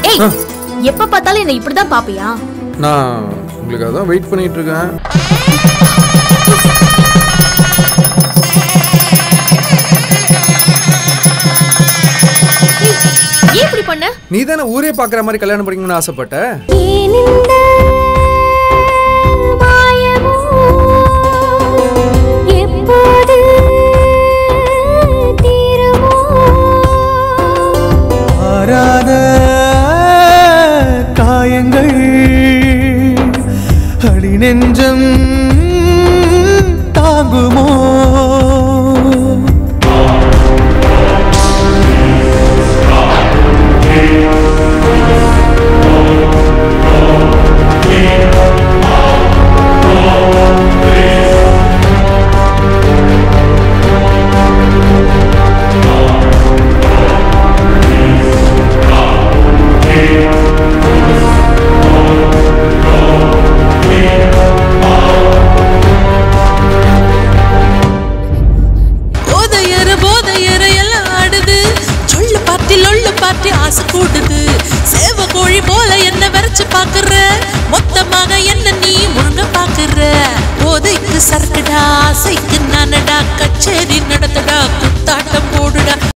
ஏய் எப்ப பார்த்தாலும் என்ன இப்படிதான் பாப்பியா நான் உங்களுக்காக தான் வெயிட் பண்ணிட்டு இருக்கேன் ஏன் இப்படி பண்ண நீ தானே ஊரே பார்க்குற மாதிரி கல்யாணம் பண்ணிக்கணும்னு ஆசைப்பட்ட ஏனிந்த மாயமோ எப்போது தீருமோ ஆறாத காயங்கள் அடி நெஞ்சம் தாங்குமோ போதையற போதையற எல்லாம் ஆடுது சொல்லு பாட்டி லொள்ளு பாட்டி ஆசை கூடுது சேவ கோழி போல என்ன வரைச்சு பாக்குற மொத்தமாக என்ன நீ முழுங்க பாக்குற போதைக்கு சரக்குடா ஆசைக்கு நானடா கச்சேரி நடத்தடா குத்தாட்டம் போடுடா